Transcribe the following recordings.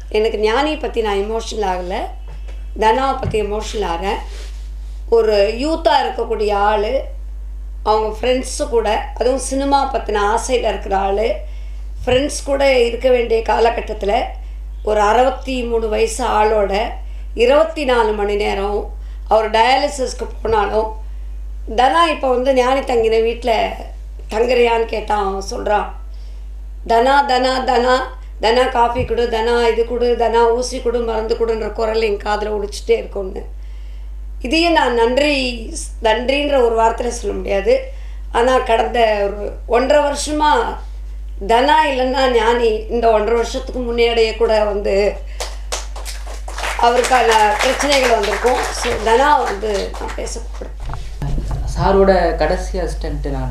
எனக்கு ஞானியை பற்றி நான் எமோஷனல் ஆகலை தனாவை பற்றி எமோஷனல் ஆகிறேன் ஒரு யூத்தாக இருக்கக்கூடிய ஆள் அவங்க ஃப்ரெண்ட்ஸு கூட அதுவும் சினிமா பற்றின ஆசையில் இருக்கிற ஆள் ஃப்ரெண்ட்ஸ் கூட இருக்க வேண்டிய காலகட்டத்தில் ஒரு அறுபத்தி மூணு வயசு ஆளோட இருபத்தி நாலு மணி நேரம் அவர் டயாலிசிஸ்க்கு போனாலும் தனா இப்போ வந்து ஞானி தங்கின வீட்டில் தங்குறியான்னு கேட்டான் அவன் சொல்கிறான் தனா தனா தனா தனா காஃபி கொடு தனா இது கொடு தனா ஊசி கொடு மருந்து கொடுன்ற குரல் என் காதில் ஒடிச்சிட்டே இருக்கும்னு இதையும் நான் நன்றி நன்றின்ற ஒரு வார்த்தையில் சொல்ல முடியாது ஆனால் கடந்த ஒரு ஒன்றரை வருஷமாக தனா இல்லைன்னா ஞானி இந்த ஒன்றரை வருஷத்துக்கு முன்னாடியே கூட வந்து அவருக்கான பிரச்சனைகள் வந்திருக்கும் ஸோ தனா வந்து நான் பேசக்கூடாது சாரோட கடைசி அசிஸ்டண்ட்டு நான்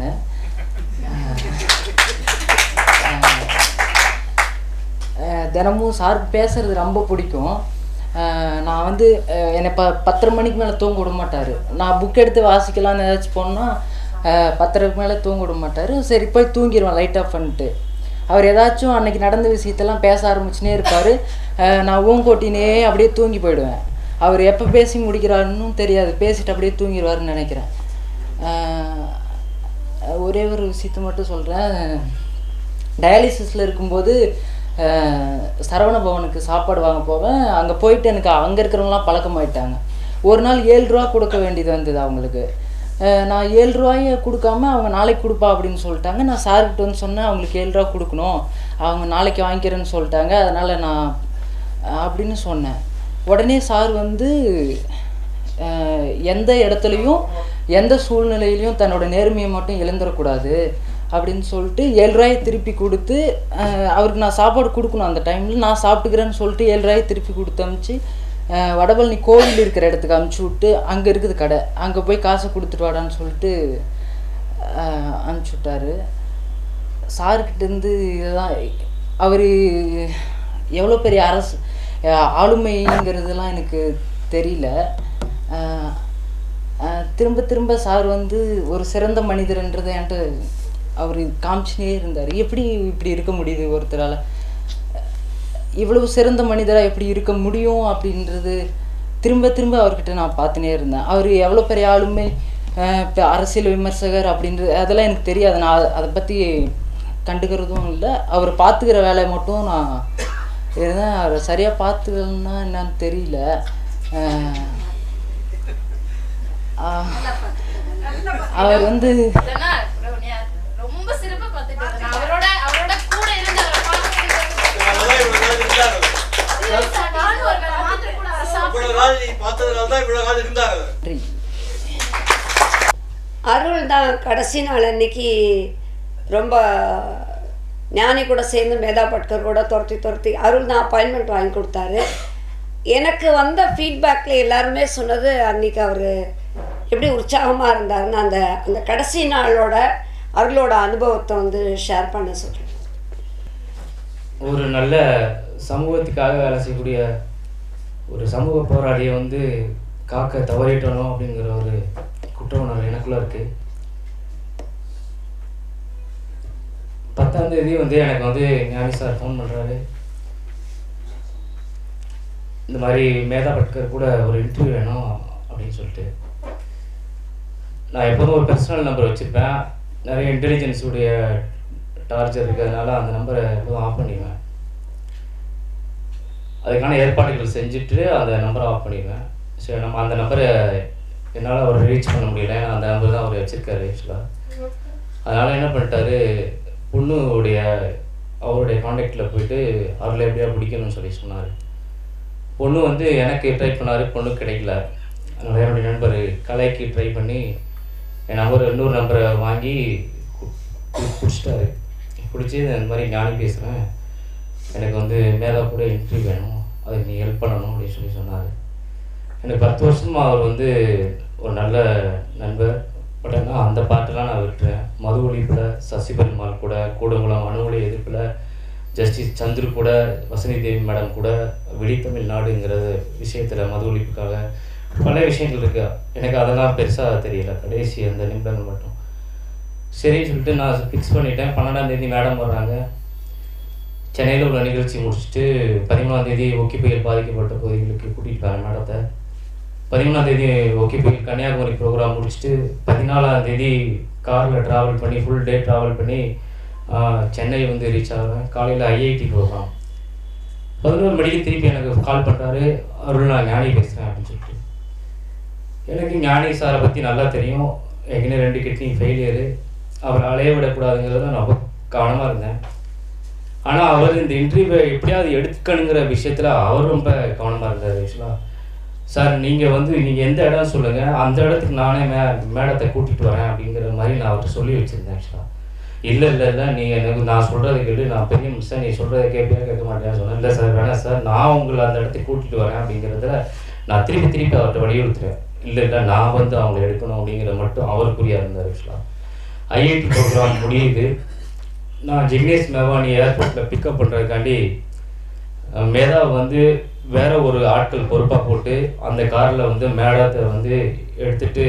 தினமும் சார் பேசுறது ரொம்ப பிடிக்கும் அஹ் நான் வந்து அஹ் என்னை ப பத்தரை மணிக்கு மேலே தூங்க விட மாட்டார் நான் புக் எடுத்து வாசிக்கலாம்னு ஏதாச்சும் போனால் பத்தரைக்கு மேலே தூங்க விட மாட்டார் சரி போய் தூங்கிடுவேன் லைட் ஆஃப் பண்ணிட்டு அவர் ஏதாச்சும் அன்னைக்கு நடந்த விஷயத்தெல்லாம் பேச ஆரம்பிச்சுனே இருப்பார் நான் ஊங்கோட்டினே அப்படியே தூங்கி போயிடுவேன் அவர் எப்போ பேசி முடிக்கிறாருன்னு தெரியாது பேசிட்டு அப்படியே தூங்கிடுவாருன்னு நினைக்கிறேன் அஹ் ஒரே ஒரு விஷயத்த மட்டும் சொல்கிறேன் டயாலிசிஸில் இருக்கும்போது அஹ், சரவண பவனுக்கு சாப்பாடு வாங்க போவேன் அங்கே போயிட்டு எனக்கு அங்கே இருக்கிறவங்களாம் பழக்கமாயிட்டாங்க ஒரு நாள் ஏழு ரூபா கொடுக்க வேண்டியது வந்தது அவங்களுக்கு அஹ், நான் ஏழு ரூபாயை கொடுக்காம அவங்க நாளைக்கு கொடுப்பா அப்படின்னு சொல்லிட்டாங்க நான் சார்கிட்ட வந்து சொன்னேன் அவங்களுக்கு ஏழு ரூபா கொடுக்கணும் அவங்க நாளைக்கு வாங்கிக்கிறேன்னு சொல்லிட்டாங்க அதனால் நான் அஹ், அப்படின்னு சொன்னேன் உடனே சார் வந்து அஹ், எந்த இடத்துலையும் எந்த சூழ்நிலையிலையும் தன்னோட நேர்மையை மட்டும் இழந்துடக்கூடாது அப்படின்னு சொல்லிட்டு ஏழு ரூபாயை திருப்பி கொடுத்து அஹ், அவருக்கு நான் சாப்பாடு கொடுக்கணும் அந்த டைமில் நான் சாப்பிட்டுக்கிறேன்னு சொல்லிட்டு ஏழு ரூபாயை திருப்பி கொடுத்து அமுச்சு அஹ், வடபழனி கோவில் இருக்கிற இடத்துக்கு அமுச்சு விட்டு அங்கே இருக்குது கடை அங்கே போய் காசை கொடுத்துட்டு வாடான்னு சொல்லிட்டு அஹ், அனுப்பிச்சி விட்டாரு சார்கிட்டேருந்து இதுதான் அவர் எவ்வளோ பெரிய அரசு அஹ் ஆளுமைங்கிறதுலாம் எனக்கு தெரியல அஹ் அஹ் திரும்ப திரும்ப சார் வந்து ஒரு சிறந்த மனிதர்ன்றதை என்கிட்ட அவர் காமிச்சுனே இருந்தார் எப்படி இப்படி இருக்க முடியுது ஒருத்தரால் இவ்வளவு சிறந்த மனிதராக எப்படி இருக்க முடியும் அப்படின்றது திரும்ப திரும்ப அவர்கிட்ட நான் பார்த்துனே இருந்தேன் அவர் எவ்வளோ பெரிய ஆளுமை அஹ் இப்போ அரசியல் விமர்சகர் அப்படின்றது அதெல்லாம் எனக்கு தெரியாது நான் அத- அதை பற்றி கண்டுக்கிறதும் இல்லை அவர் பார்த்துக்கிற வேலையை மட்டும் நான் இருந்தேன் அவரை சரியாக பார்த்துக்கலன்னா என்னன்னு தெரியல அஹ் ஆஹ் அவர் வந்து இல்லைன்னா உன்னைய ரொம்ப சிறப்பா பார்த்துட்டு இருக்கேன். அவரோட அவரோட கூட இருந்து அவரை பார்க்கறதுக்கு நானும் ஒரு வேளை மாத்திரை கூட அவரை சாப்பிட்டு இவ்வளவு நாள் நீ பார்த்ததுனால தான் இவ்வளவு நாள் இருந்தாங்க நன்றி அருள் தான் கடைசி நாள் அன்னைக்கு ரொம்ப ஞானி கூட சேர்ந்து மேதா பட்கர் கூட துரத்தி துரத்தி அருள் தான் அப்பாயின்மெண்ட் வாங்கி கொடுத்தாரு எனக்கு வந்த ஃபீட்பேக்கில் எல்லாருமே சொன்னது அன்னைக்கு அவர் எப்படி உற்சாகமாக இருந்தாருன்னு அந்த அந்த கடைசி நாளோட அருளோட அனுபவத்தை வந்து ஷேர் பண்ண சொல்கிறேன் ஒரு நல்ல சமூகத்துக்காக வேலை செய்யக்கூடிய ஒரு சமூக போராளியை வந்து காக்க தவறிட்டணும் அப்படிங்கிற ஒரு குற்ற உணர்வு எனக்குள்ள இருக்கு பத்தாம் தேதி வந்து எனக்கு வந்து ஞானி சார் ஃபோன் பண்ணுறாரு இந்த மாதிரி மேதா பட்கர் கூட ஒரு இன்டர்வியூ வேணும் அப்படின்னு சொல்லிட்டு நான் எப்போதும் ஒரு பர்சனல் நம்பர் வச்சுருப்பேன் நிறைய intelligence உடைய டார்ச்சர் இருக்கிறதுனால அந்த நம்பரை எப்போதும் ஆஃப் பண்ணிடுவேன் அதுக்கான ஏற்பாடுகள் செஞ்சுட்டு அந்த நம்பரை ஆஃப் பண்ணிடுவேன் சரி நம்ம அந்த நம்பரை என்னால் அவரை ரீச் பண்ண முடியல ஏன்னா அந்த நம்பர் தான் அவர் வச்சுருக்காரு ஆக்சுவலாக அதனால் என்ன பண்ணிட்டாரு பொண்ணுடைய அவருடைய காண்டாக்டில் போயிட்டு அவர்களை எப்படியா பிடிக்கணும்னு சொல்லி சொன்னார் பொண்ணு வந்து எனக்கு ட்ரை பண்ணார் பொண்ணு கிடைக்கல அதனால் என்னுடைய நண்பர் கலைக்கு ட்ரை பண்ணி என் நம்பர் இன்னொரு நம்பரை வாங்கி கு- கு- பிடிச்சிட்டாரு பிடிச்சி இந்த மாதிரி ஞானி பேசுகிறேன் எனக்கு வந்து மேலே கூட இன்டர்வியூ வேணும் அதுக்கு நீ ஹெல்ப் பண்ணணும் அப்படின்னு சொல்லி சொன்னார் எனக்கு பத்து வருஷமா அவர் வந்து ஒரு நல்ல நண்பர் பட் ஆனால் அந்த பாட்டெல்லாம் நான் விட்டுறேன் மது ஒழிப்பில் சசி பெருமாள் கூட கூடங்குளம் அணுமொழி எதிர்ப்பில் ஜஸ்டிஸ் சந்துரு கூட வசந்தி தேவி மேடம் கூட விழித்தமிழ் நாடுங்கிற விஷயத்தில் மது ஒழிப்புக்காக பல விஷயங்கள் இருக்கு எனக்கு அதெல்லாம் பெருசாக தெரியல கடைசி அந்த நிமிடங்கள் மட்டும் சரின்னு சொல்லிட்டு நான் ஃபிக்ஸ் பண்ணிட்டேன் பன்னெண்டாம் தேதி மேடம் வர்றாங்க சென்னையில் உள்ள நிகழ்ச்சி முடிச்சுட்டு பதிமூணாம் தேதி ஒக்கி புயல் பாதிக்கப்பட்ட பகுதிகளுக்கு கூட்டிகிட்டு போகிறேன் மேடத்தை பதிமூணாம் தேதி ஒக்கி புயல் கன்னியாகுமரி ப்ரோக்ராம் முடிச்சுட்டு பதினாலாம் தேதி காரில் ட்ராவல் பண்ணி ஃபுல் டே ட்ராவல் பண்ணி ஆஹ், சென்னை வந்து ரீச் ஆகிறேன் காலையில் ஐஐடி ப்ரோக்ராம் பதினோரு மணிக்கு திருப்பி எனக்கு கால் பண்ணுறாரு அருள் நான் ஞானி பேசுகிறேன் அப்படின்னு சொல்லிட்டு எனக்கு ஞானி சாரை பற்றி நல்லா தெரியும் ஏற்கனவே ரெண்டு கிட்னி ஃபெயிலியரு அவர் அலைய விடக்கூடாதுங்கிறத நான் ரொம்ப கவனமாக இருந்தேன் ஆனால் அவர் இந்த இன்டர்வியூவை எப்படியாவது எடுக்கணுங்கிற விஷயத்தில் அவர் ரொம்ப கவனமாக இருந்தார் ஆக்சுவலாக சார் நீங்கள் வந்து நீங்கள் எந்த இடம் சொல்லுங்கள் அந்த இடத்துக்கு நானே மே மேடத்தை கூட்டிகிட்டு வரேன் அப்படிங்கிற மாதிரி நான் அவர்கிட்ட சொல்லி வச்சுருந்தேன் ஆக்சுவலாக இல்லை இல்லை இல்லை நீ எனக்கு நான் சொல்கிறத கேட்டு நான் பெரிய மிஸ்ஸாக நீ சொல்கிறத கேட்பியா கேட்க மாட்டேன்னு சொன்னேன் இல்லை சார் வேணாம் சார் நான் உங்களை அந்த இடத்துக்கு கூட்டிகிட்டு வரேன் அப்படிங்கிறதுல நான் திருப்பி திருப்பி அவர்கிட்ட வலியுறுத்துறேன் இல்லை இல்லை நான் வந்து அவங்களை எடுக்கணும் அப்படிங்கிறத மட்டும் அவர் புரியா இருந்தார் ஆக்சுவலாக ஐஐடி ப்ரோக்ராம் முடியுது நான் ஜிக்னேஷ் மேவானி ஏர்போர்ட்டில் பிக்கப் பண்ணுறதுக்காண்டி அஹ், மேதா வந்து வேற ஒரு ஆட்கள் பொறுப்பாக போட்டு அந்த காரில் வந்து மேடத்தை வந்து எடுத்துட்டு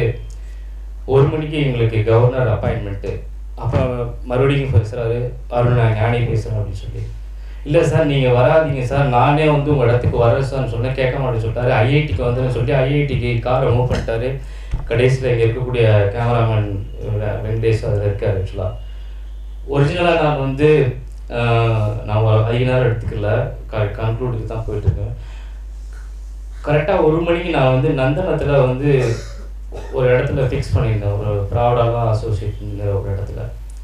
ஒரு மணிக்கு எங்களுக்கு கவர்னர் அப்பாயின்மெண்ட்டு அப்போ மறுபடியும் பேசுகிறாரு அருண் நான் ஞானி பேசுகிறேன் அப்படின்னு சொல்லி இல்லை சார் நீங்கள் வராதீங்க சார் நானே வந்து உங்கள் இடத்துக்கு வரேன் சார்னு சொன்னேன் கேட்க மாட்டேன்னு சொல்லிட்டாரு ஐஐடிக்கு வந்துன்னு சொல்லி ஐஐடிக்கு காரை மூவ் பண்ணிட்டாரு கடைசியில் இங்கே இருக்கக்கூடிய கேமராமேன் வெங்கடேஷ் அதில் இருக்கார் ஆக்சுவலாக ஒரிஜினலாக நான் வந்து ஆஹ், நான் ஒரு அதிக நேரம் எடுத்துக்கல கன்க்ளூடுக்கு தான் போயிட்டுருக்கேன் கரெக்டாக ஒரு மணிக்கு நான் வந்து நந்தனத்தில் வந்து ஒரு இடத்துல ஃபிக்ஸ் பண்ணியிருந்தேன் ஒரு ப்ராவடாலா அசோசியேஷன் ஒரு இடத்துல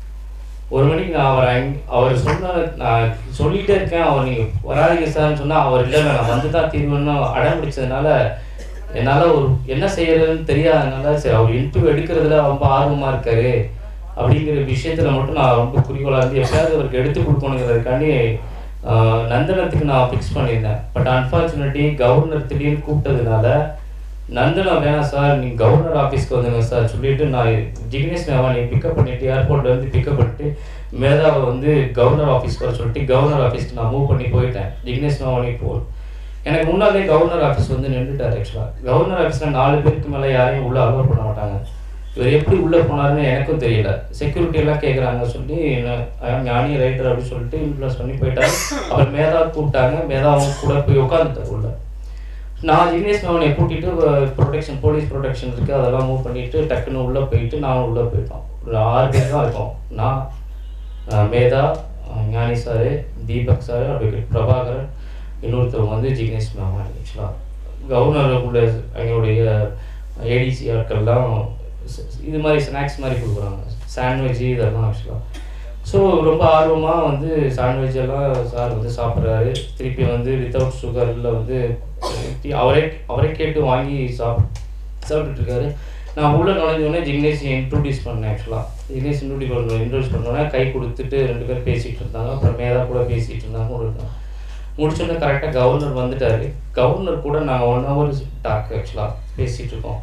ஒரு மணிக்கு நான் அவர் அங் அவர் சொன்ன நான் சொல்லிகிட்டே இருக்கேன் அவர் நீங்கள் வராதீங்க சார்னு சொன்னால் அவர் இல்லை நான் வந்து தான் தீர்வுன்னு அடம் பிடிச்சதுனால என்னால் ஒரு என்ன செய்யறதுன்னு தெரியாதனால சரி அவர் இன்டர்வியூ எடுக்கிறதுல ரொம்ப ஆர்வமாக இருக்காரு அப்படிங்கிற விஷயத்தில் மட்டும் நான் ரொம்ப குறிக்கோளாக இருந்து எப்படியாவது அவருக்கு எடுத்து கொடுக்கணுங்கிறதுக்காண்டி ஆஹ், நந்தனத்துக்கு நான் ஃபிக்ஸ் பண்ணியிருந்தேன் பட் அன்ஃபார்ச்சுனேட்லி கவர்னர் திடீர்னு கூப்பிட்டதுனால நந்தனம் வேணாம் சார் நீங்கள் கவர்னர் ஆஃபீஸ்க்கு வந்துங்க சார் சொல்லிட்டு நான் ஜிக்னேஷ் மேவானி பிக்கப் பண்ணிட்டு ஏர்போர்ட்ல இருந்து பிக்கப் பண்ணிட்டு மேதாவை வந்து கவர்னர் ஆஃபீஸ்க்கு வர சொல்லிட்டு கவர்னர் ஆஃபீஸ்க்கு நான் மூவ் பண்ணி போயிட்டேன் ஜிக்னேஷ் மேவானி போ எனக்கு முன்னாலே கவர்னர் ஆஃபீஸ் வந்து நின்றுட்டார் ஆக்சுவலாக கவர்னர் ஆஃபீஸில் நாலு பேருக்கு மேலே யாரையும் உள்ளே அலோவ் பண்ண மாட்டாங்க இவர் எப்படி உள்ளே போனாருன்னு எனக்கும் தெரியல செக்யூரிட்டி எல்லாம் கேட்குறாங்க சொல்லி என்ன ஞானி ரைட்டர் அப்படின்னு சொல்லிட்டு இன்ஃப்ளூஸ் பண்ணி போயிட்டாரு அப்புறம் மேதா கூப்பிட்டாங்க மேதா அவங்க கூட போய் உட்காந்துட்டார் உள்ள நான் ஜிக்னேஷ் மேவனை கூட்டிட்டு ப்ரொடெக்ஷன் போலீஸ் ப்ரொடெக்ஷன் இருக்குது அதெல்லாம் மூவ் பண்ணிட்டு டக்குன்னு உள்ளே போயிட்டு நானும் உள்ளே போயிட்டோம் ஒரு ஆறு பேர் தான் இருக்கோம் நான் அஹ், மேதா அஹ், Gnani sir Deepak sir advocate Prabhakaran இன்னொருத்தவங்க வந்து ஜிக்னேஷ் மேவானி ஆக்சுவலாக கவர்னர் உள்ள எங்களுடைய ஏடிசி ஆட்கள்லாம் ச- இது மாதிரி ஸ்நாக்ஸ் மாதிரி கொடுக்குறாங்க சாண்ட்விச் இதெல்லாம் ஆக்சுவலாக ஸோ ரொம்ப ஆர்வமாக வந்து சாண்ட்விச் எல்லாம் சார் வந்து சாப்பிட்றாரு திருப்பி வந்து வித்தவுட் சுகரில் வந்து tea அவரே அவரே கேட்டு வாங்கி சாப் சாப்பிட்டுட்டு இருக்காரு நான் உள்ளே நுழைஞ்சோடனே ஜிக்னேஷ் இன்ட்ரடியூஸ் பண்ணேன் ஆக்சுவலாக ஜிக்னேஷ் இன்ட்ரடியூஸ் பண்ண இன்ட்ரடியூஸ் பண்ணோன்னே கை கொடுத்துட்டு ரெண்டு பேரும் பேசிகிட்டு இருந்தாங்க அப்புறம் மேதா கூட பேசிகிட்டு இருந்தாங்க கூட இருந்தாங்க முடிச்சோடனே கரெக்டாக கவர்னர் வந்துட்டாரு கவர்னர் கூட நாங்கள் ஒன் ஹவர் டாக் ஆக்சுவலாக பேசிகிட்டு இருக்கோம்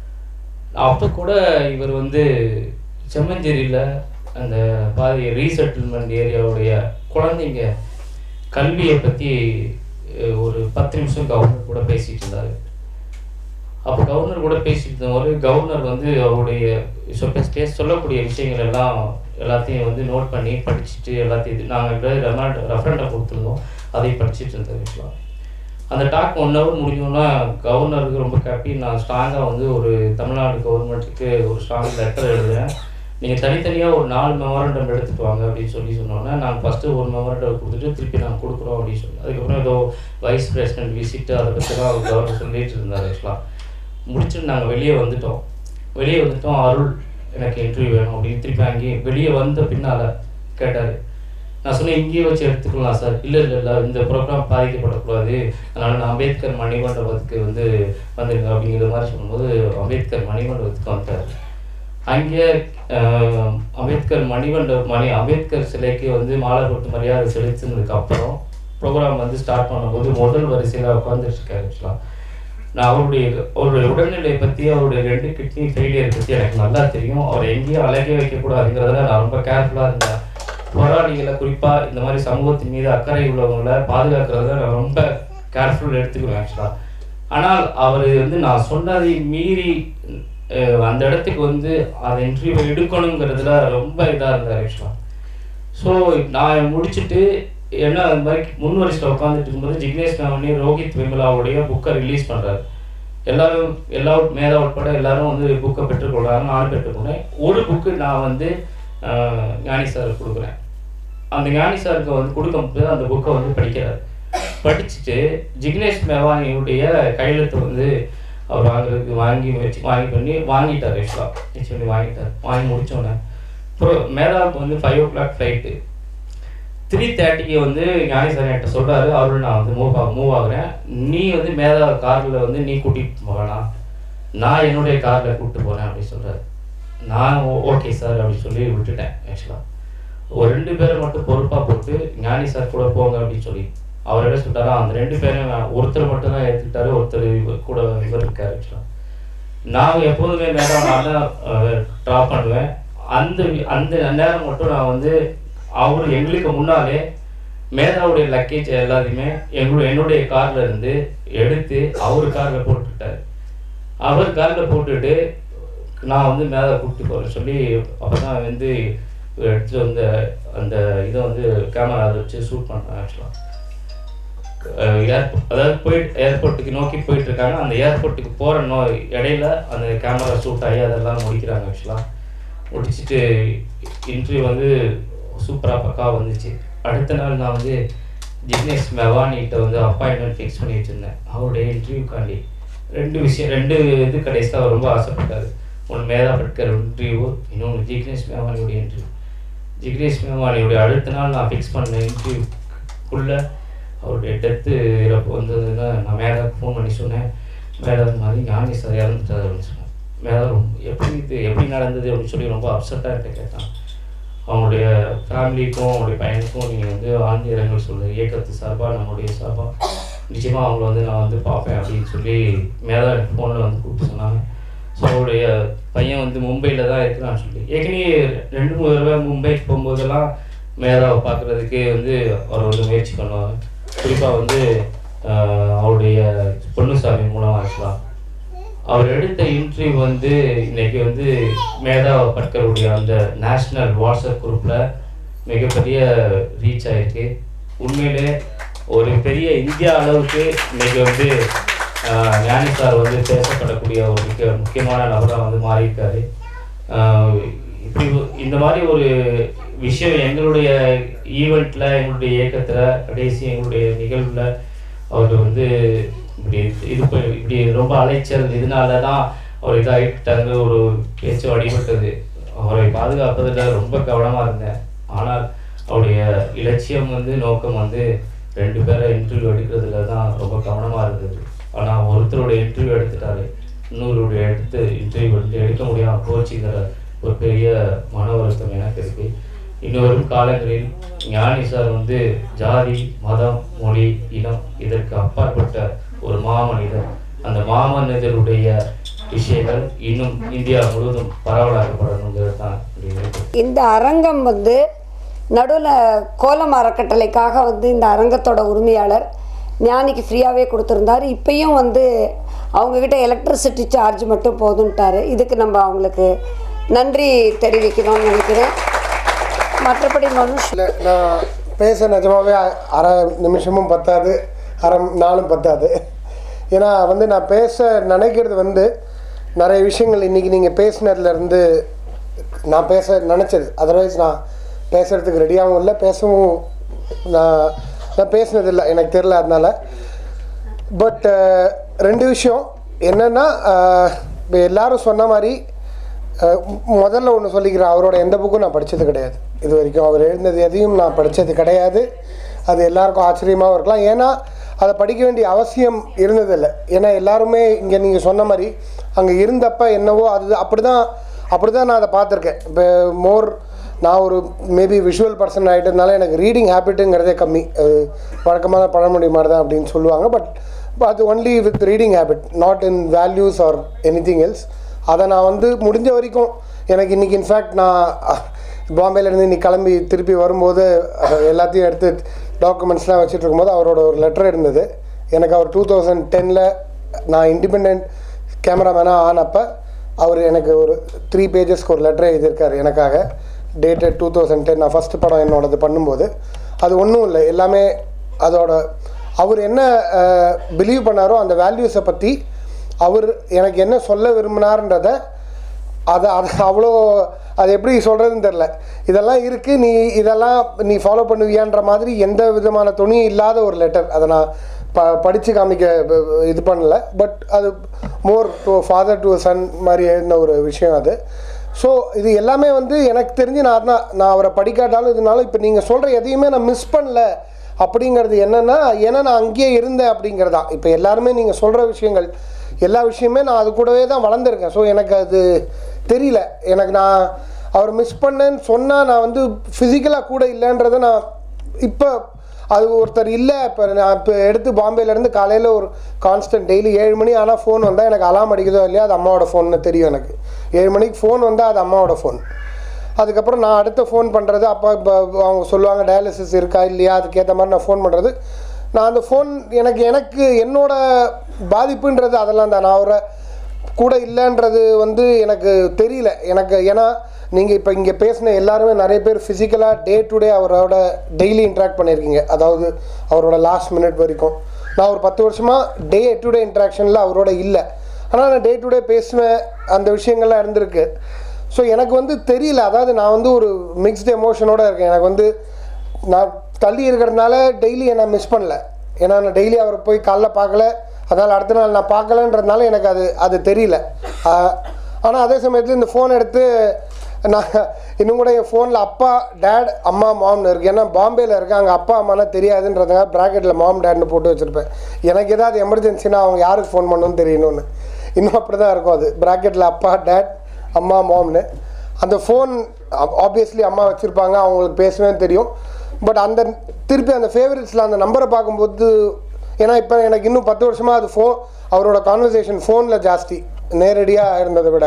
அப்போ கூட இவர் வந்து செம்மஞ்சேரியில் அந்த பாதி ரீசெட்டில்மெண்ட் ஏரியாவுடைய குழந்தைங்க கல்வியை பற்றி ஒரு பத்து நிமிஷம் கவர்னர் கூட பேசிகிட்டு இருந்தார் அப்போ கவர்னர் கூட பேசிட்டு இருந்தபோது கவர்னர் வந்து அவருடைய சொ- பேச சொல்லக்கூடிய விஷயங்கள் எல்லாம் எல்லாத்தையும் வந்து நோட் பண்ணி படிச்சுட்டு எல்லாத்தையும் இது நாங்கள் ரெமாண்ட் ரெஃபரண்டை கொடுத்துருந்தோம் அதையும் படிச்சுட்டு இருந்தேன் ஆக்சுவலாக அந்த டாக் ஒன் ஹவர் முடிஞ்சோன்னா கவர்னருக்கு ரொம்ப ஹாப்பி நான் ஸ்ட்ராங்காக வந்து ஒரு தமிழ்நாடு கவர்மெண்ட்டுக்கு ஒரு ஸ்ட்ராங் லெட்டர் எழுதுறேன் நீங்கள் தனித்தனியாக ஒரு நாலு மெமரண்டம் எடுத்துட்டு வாங்க அப்படின்னு சொல்லி சொன்னோன்னே நாங்கள் ஃபஸ்ட்டு ஒரு மெமரண்டம் கொடுத்துட்டு திருப்பி நாங்கள் கொடுக்குறோம் அப்படின்னு சொல்லி அதுக்கப்புறம் ஏதோ வைஸ் பிரசிடென்ட் விசிட்டு அதை பற்றிலாம் அவர் கவர்னர் சொல்லிட்டு இருந்தார் ஆக்சுவலாக முடிச்சுட்டு நாங்கள் வெளியே வந்துட்டோம் வெளியே வந்துட்டோம் அருள் எனக்கு இன்டர்வியூ வேணும் அப்படின்னு திருப்பி அங்கேயே வெளியே வந்த பின்னால் கேட்டார் நான் சொன்னேன் இங்கேயே வச்சு எடுத்துக்கலாம் சார் இல்லை இல்லை இல்லை இந்த ப்ரோக்ராம் பாதிக்கப்படக்கூடாது அதனால் நான் அம்பேத்கர் மணிமண்டபத்துக்கு வந்து வந்துருங்க அப்படிங்கிற மாதிரி சொல்லும்போது அம்பேத்கர் மணிமண்டபத்துக்கு வந்தார் அங்கே ஆஹ், அம்பேத்கர் மணிமண்டபம் மணி அம்பேத்கர் சிலைக்கு வந்து மாலை போட்டு மரியாதை செலுத்தினதுக்கு அப்புறம் ப்ரோக்ராம் வந்து ஸ்டார்ட் பண்ணும்போது முதல் வரிசையில் உட்காந்துட்டு இருக்காரு ஆக்சுவலாக நான் அவருடைய அவருடைய உடல்நிலை பற்றி அவருடைய ரெண்டு கிட்னி ஃபெயிலியர் பற்றி எனக்கு நல்லா தெரியும் அவர் எங்கேயும் அழகே வைக்கக்கூடாதுங்கிறதுல நான் ரொம்ப கேர்ஃபுல்லாக இருந்தேன் போராளிகளை குறிப்பாக இந்த மாதிரி சமூகத்தின் மீது அக்கறை உள்ளவங்களை பாதுகாக்கிறதுல நான் ரொம்ப கேர்ஃபுல் எடுத்துக்குவேன் ஆக்சுவலாக ஆனால் அவர் வந்து நான் சொன்னதை மீறி அஹ், அந்த இடத்துக்கு வந்து அதை இன்டர்வியூ எடுக்கணுங்கிறதுல ரொம்ப இதாக இருந்தார் ஆக்சுவலாக ஸோ நான் முடிச்சுட்டு என்ன அந்த மாதிரி முன் வரிசையில் உட்காந்துட்டு இருக்கும்போது ஜிக்னேஷ் நாவனி ரோஹித் விமலாவுடைய புக்கை ரிலீஸ் பண்ணுறாரு எல்லாரும் எல்லா மேதா உட்பட எல்லாரும் வந்து புக்கை பெற்றுக்கொள்கிறாங்க நானும் பெற்றுக்கொண்டேன் ஒரு புக்கு நான் வந்து ஆஹ், ஞானி சார் கொடுக்குறேன் அந்த ஞானி சாருக்கு வந்து கொடுக்கும்போது அந்த புக்கை வந்து படிக்கிறார் படிச்சுட்டு ஜிக்னேஷ் மேவானியுடைய கையெழுத்து வந்து அவர் வாங்குறதுக்கு வாங்கி வச்சு வாங்கி பண்ணி வாங்கிட்டார் ஆக்சுவலாக ஆக்சுவலி வாங்கிட்டார் வாங்கி முடிச்சோடனே அப்புறம் மேதாவுக்கு வந்து five o'clock flight three தேர்ட்டிக்கு வந்து ஞானி சார் என்கிட்ட சொல்கிறாரு அவரு நான் வந்து மூவ் ஆக மூவ் ஆகுறேன் நீ வந்து மேதா காரில் வந்து நீ கூட்டிகிட்டு போகலாம் நான் என்னுடைய காரில் கூப்பிட்டு போகிறேன் அப்படின்னு சொல்கிறாரு நான் ஓகே சார் அப்படின்னு சொல்லி விட்டுட்டேன் ஆக்சுவலாக ஒரு ரெண்டு பேரை மட்டும் பொறுப்பாக போட்டு ஞானி சார் கூட போங்க அப்படின்னு சொல்லி அவர் என்ன சொல்லிட்டாரா அந்த ரெண்டு பேரும் நான் ஒருத்தர் மட்டும் தான் ஏற்றுக்கிட்டாரு ஒருத்தர் இவர் கூட இவர் இருக்காரு ஆக்சுவலாக நான் எப்போதுமே மேலே நான் தான் ட்ராப் பண்ணுவேன் அந்த வி- அந்த நேரம் மட்டும் நான் வந்து அவர் எங்களுக்கு முன்னாலே மேதாவுடைய லக்கேஜ் எல்லாத்தையுமே எங்களுடைய என்னுடைய கார்ல இருந்து எடுத்து அவர் காரில் போட்டுக்கிட்டாரு அவர் காரில் போட்டுட்டு நான் வந்து மேலே கூப்பிட்டு போகிறேன் சொல்லி அப்போ தான் வந்து எடுத்துட்டு வந்து அந்த இதை வந்து கேமரா வச்சு ஷூட் பண்ணுறேன் ஆக்சுவலாக ஏர்போர்ட் அதாவது போயிட்டு ஏர்போர்ட்டுக்கு நோக்கி போயிட்டு இருக்காங்க அந்த ஏர்போர்ட்டுக்கு போகிற நோ இடையில அந்த கேமரா ஷூட் ஆகி அதெல்லாம் முடிக்கிறாங்க ஆக்சுவலாக முடிச்சுட்டு இன்டர்வியூ வந்து சூப்பராக பக்கா வந்துச்சு அடுத்த நாள் நான் வந்து ஜிக்னேஷ் மெவானிகிட்ட வந்து அப்பாயின்மெண்ட் ஃபிக்ஸ் பண்ணி வச்சுருந்தேன் அவருடைய இன்டர்வியூக்காண்டி ரெண்டு விஷயம் ரெண்டு இது கடைசியில் அவர் ரொம்ப ஆசைப்பட்டார் ஒன்று மேதா பட்கர் இன்டர்வியூ இன்னொன்று ஜிக்னேஷ் மேவானியுடைய இன்டர்வியூ ஜிக்னேஷ் மேவானியுடைய அடுத்த நாள் நான் ஃபிக்ஸ் பண்ண இன்டர்வியூக்குள்ளே அவருடைய டெத்து இறப்பு வந்ததுன்னா நான் மேதாவுக்கு ஃபோன் பண்ணி சொன்னேன் மேதா இந்த மாதிரி ஞானி சார் இறந்துட்டார் அப்படின்னு சொன்னேன் மேதா ரொம்ப எப்படி இது எப்படி நடந்தது அப்படின்னு சொல்லி ரொம்ப அப்செட்டாக என்கிட்ட கேட்டான் அவங்களுடைய ஃபேமிலிக்கும் அவங்களுடைய பையனுக்கும் நீங்கள் வந்து ஆழ்ந்த இரங்கல் சொல்லு இயக்கத்து சார்பாக நம்மளுடைய சார்பாக நிச்சயமாக அவங்கள வந்து நான் வந்து பார்ப்பேன் அப்படின்னு சொல்லி மேதா எனக்கு ஃபோனில் வந்து கூப்பிட்டு சொன்னாங்க ஸோ அவருடைய பையன் வந்து மும்பையில் தான் இருக்கிறான்னு சொல்லி ஏற்கனவே ரெண்டு மூணு தடவை மும்பைக்கு போகும்போதெல்லாம் மேதாவை பார்க்குறதுக்கு வந்து அவர் வந்து முயற்சி பண்ணுவாங்க குறிப்பாக வந்து ஆஹ், அவருடைய பொன்னுசாமி மூலமாக இருக்கலாம் அவர் எடுத்த இன்டர்வியூ வந்து இன்னைக்கு வந்து மேதா பட்கருடைய அந்த நேஷ்னல் வாட்ஸ்அப் குரூப்பில் மிகப்பெரிய ரீச் ஆயிருக்கு உண்மையிலே ஒரு பெரிய இந்தியா அளவுக்கு இன்னைக்கு வந்து ஆஹ், ஞானி சார் வந்து பேசப்படக்கூடிய ஒரு முக்கிய முக்கியமான நபராக வந்து மாறியிருக்காரு ஆஹ், இப்படி ஒ- இந்த மாதிரி ஒரு விஷயம் எங்களுடைய ஈவெண்ட்டில் எங்களுடைய இயக்கத்தில் கடைசி எங்களுடைய நிகழ்வில் அவர் வந்து இப்படி இது ப- இப்படி ரொம்ப அலைச்சல் இதனால தான் அவர் இதாகிட்டாங்க ஒரு பேச்சு அடிபட்டது அவரை பாதுகாப்பதில் ரொம்ப கவனமாக இருந்தேன் ஆனால் அவருடைய இலட்சியம் வந்து நோக்கம் வந்து ரெண்டு பேரை இன்டர்வியூ எடுக்கிறதுல தான் ரொம்ப கவனமாக இருந்தது ஆனால் ஒருத்தருடைய இன்டர்வியூ எடுத்துட்டாரு இன்னொருடைய எடுத்து இன்டர்வியூ வந்து எடுக்க முடியாமல் போச்சுங்கிற ஒரு பெரிய மன வருத்தம் எனக்கு இருக்கு இன்னொரு காலங்களில் ஞானி சார் வந்து ஜாதி மதம் மொழி இனம் இதற்கு அப்பாற்பட்ட ஒரு மாமனிதர் அந்த மாமனிதருடைய விஷயங்கள் இன்னும் இந்தியா முழுவதும் பரவலாக்கப்படணுங்கிறது தான் என்னுடைய விருப்பம். இந்த அரங்கம் வந்து நடுவில் கோலம் அறக்கட்டளைக்காக வந்து இந்த அரங்கத்தோட உரிமையாளர் ஞானிக்கு ஃப்ரீயாகவே கொடுத்துருந்தாரு இப்பயும் வந்து அவங்கக்கிட்ட எலக்ட்ரிசிட்டி சார்ஜ் மட்டும் போதுன்ட்டாரு இதுக்கு நம்ம அவங்களுக்கு நன்றி தெரிவிக்கணும்னு நினைக்கிறேன் மற்றபடி மனுஷ் இல்லை நான் பேச நிஜமாவே அ- அரை நிமிஷமும் பத்தாது அரை நாளும் பத்தாது ஏன்னா வந்து நான் பேச நினைக்கிறது வந்து நிறைய விஷயங்கள் இன்றைக்கி நீங்கள் பேசினதுலேருந்து நான் பேச நினச்சது அதர்வைஸ் நான் பேசுகிறதுக்கு ரெடியாகவும் இல்லை பேசவும் நான் நான் பேசினதில்லை எனக்கு தெரில அதனால பட் ரெண்டு விஷயம் என்னென்னா இப்போ எல்லாரும் சொன்ன மாதிரி அஹ், மு- முதல்ல ஒன்று சொல்லிக்கிறேன் அவரோட எந்த புக்கும் நான் படித்தது கிடையாது இது வரைக்கும் அவர் எழுந்தது எதையும் நான் படித்தது கிடையாது அது எல்லாருக்கும் ஆச்சரியமாகவும் இருக்கலாம் ஏன்னா அதை படிக்க வேண்டிய அவசியம் இருந்ததில்லை ஏன்னா எல்லாருமே இங்கே நீங்கள் சொன்ன மாதிரி அங்கே இருந்தப்ப என்னவோ அது அப்படி தான் அப்படி தான் நான் அதை பார்த்துருக்கேன் இப்போ மோர் நான் ஒரு மேபி விஷுவல் பர்சன் ஆகிட்டதுனால எனக்கு ரீடிங் ஹேபிட்டுங்கிறதே கம்மி அது வழக்கமான பழமொழி மாதிரி தான் அப்படின்னு சொல்லுவாங்க பட் அது only with reading habit not in values or any else அதை நான் வந்து முடிஞ்ச வரைக்கும் எனக்கு இன்றைக்கி இன்ஃபேக்ட் நான் பாம்பேலேருந்து இன்னைக்கு கிளம்பி திருப்பி வரும்போது அஹ், எல்லாத்தையும் எடுத்து டாக்குமெண்ட்ஸ்லாம் வச்சுட்டு இருக்கும்போது அவரோட ஒரு லெட்டர் இருந்தது எனக்கு அவர் டூ தௌசண்ட் டெனில் நான் இண்டிபெண்ட் கேமராமேனாக ஆனப்போ அவர் எனக்கு ஒரு த்ரீ பேஜஸ்க்கு ஒரு லெட்டர் எழுதியிருக்காரு எனக்காக டேட்டட் டூ தௌசண்ட் டென் நான் ஃபஸ்ட்டு படம் என்னோடது பண்ணும்போது அது ஒன்றும் இல்லை எல்லாமே அதோட அவர் என்ன பிலீவ் பண்ணாரோ அந்த வேல்யூஸை பற்றி அவர் எனக்கு என்ன சொல்ல விரும்பினார்ன்றத அதை அது அவ்வளோ அது எப்படி சொல்கிறதுன்னு தெரில இதெல்லாம் இருக்குது நீ இதெல்லாம் நீ ஃபாலோ பண்ணுவியான்ற மாதிரி எந்த விதமான துணியும் இல்லாத ஒரு லெட்டர் அதை நான் ப படித்து காமிக்க ப- ப- இது பண்ணல பட் அது more to father to son மாதிரி எழுதின ஒரு விஷயம் அது ஸோ இது எல்லாமே வந்து எனக்கு தெரிஞ்சு நான் தான் நான் அவரை படிக்காட்டாலும் இதனாலும் இப்போ நீங்கள் சொல்கிற எதையுமே நான் மிஸ் பண்ணல அப்படிங்கிறது என்னென்னா ஏன்னா நான் அங்கேயே இருந்தேன் அப்படிங்கிறது தான் இப்போ எல்லாருமே நீங்கள் சொல்கிற விஷயங்கள் எல்லா விஷயமே நான் அது கூடவே தான் வளர்ந்துருக்கேன் ஸோ எனக்கு அது தெரியல எனக்கு நான் அவர் மிஸ் பண்ணேன்னு சொன்னால் நான் வந்து ஃபிசிக்கலாக கூட இல்லைன்றதை நான் இப்போ அது ஒருத்தர் இல்லை இப்போ நான் இப்போ எடுத்து பாம்பேலேருந்து காலையில் ஒரு கான்ஸ்டன்ட் டெய்லி ஏழு மணி ஆனால் ஃபோன் வந்தால் எனக்கு அலாம் அடிக்குதோ இல்லையா அது அம்மாவோட ஃபோன்னு தெரியும் எனக்கு ஏழு மணிக்கு ஃபோன் வந்தால் அது அம்மாவோட ஃபோன் அதுக்கப்புறம் நான் அடுத்த ஃபோன் பண்ணுறது அப்போ இப்போ அவங்க சொல்லுவாங்க டயாலிசிஸ் இருக்கா இல்லையா அதுக்கேற்ற மாதிரி நான் ஃபோன் பண்ணுறது நான் அந்த ஃபோன் எனக்கு எனக்கு என்னோட பாதிப்புன்றது அதெல்லாம் தான் நான் அவரை கூட இல்லைன்றது வந்து எனக்கு தெரியல எனக்கு ஏன்னா நீங்கள் இப்போ இங்கே பேசின எல்லாருமே நிறைய பேர் ஃபிசிக்கலாக டே டு டே அவரோட டெய்லி இன்ட்ராக்ட் பண்ணியிருக்கீங்க அதாவது அவரோட லாஸ்ட் மினிட் வரைக்கும் நான் ஒரு பத்து வருஷமாக டே டு டே இன்ட்ராக்ஷனில் அவரோட இல்லை ஆனால் நான் டே டு டே பேசுவேன் அந்த விஷயங்கள்லாம் இருந்திருக்கு ஸோ எனக்கு வந்து தெரியல அதாவது நான் வந்து ஒரு மிக்ஸ்டு எமோஷனோட இருக்கேன் எனக்கு வந்து நான் தள்ளி இருக்கிறதுனால டெய்லி என்னை மிஸ் பண்ணல ஏன்னா நான் டெய்லி அவரை போய் காலைல பார்க்கல அதனால் அடுத்த நாள் நான் பார்க்கலன்றதுனால எனக்கு அது அது தெரியல ஆனால் அதே சமயத்தில் இந்த ஃபோன் எடுத்து நான் இன்னும் கூட என் ஃபோனில் அப்பா டேட் அம்மா மாம்னு இருக்கு ஏன்னா பாம்பேயில் இருக்கேன் அங்கே அப்பா அம்மானா தெரியாதுன்றதுனால ப்ராக்கெட்டில் மாம் டேட்னு போட்டு வச்சுருப்பேன் எனக்கு ஏதாவது எமர்ஜென்சினா அவங்க யாருக்கு ஃபோன் பண்ணணும்னு தெரியணும்னு இன்னும் அப்படி தான் இருக்கும் அது ப்ராக்கெட்டில் அப்பா டேட் அம்மா மாம்னு அந்த ஃபோன் ஆப்வியஸ்லி அம்மா வச்சுருப்பாங்க அவங்களுக்கு பேசுவேன்னு தெரியும் பட் அந்த திருப்பி அந்த ஃபேவரட்ஸில் அந்த நம்பரை பார்க்கும்போது ஏன்னா இப்போ எனக்கு இன்னும் பத்து வருஷமாக அது ஃபோன் அவரோட கான்வர்சேஷன் ஃபோனில் ஜாஸ்தி நேரடியாக இருந்ததை விட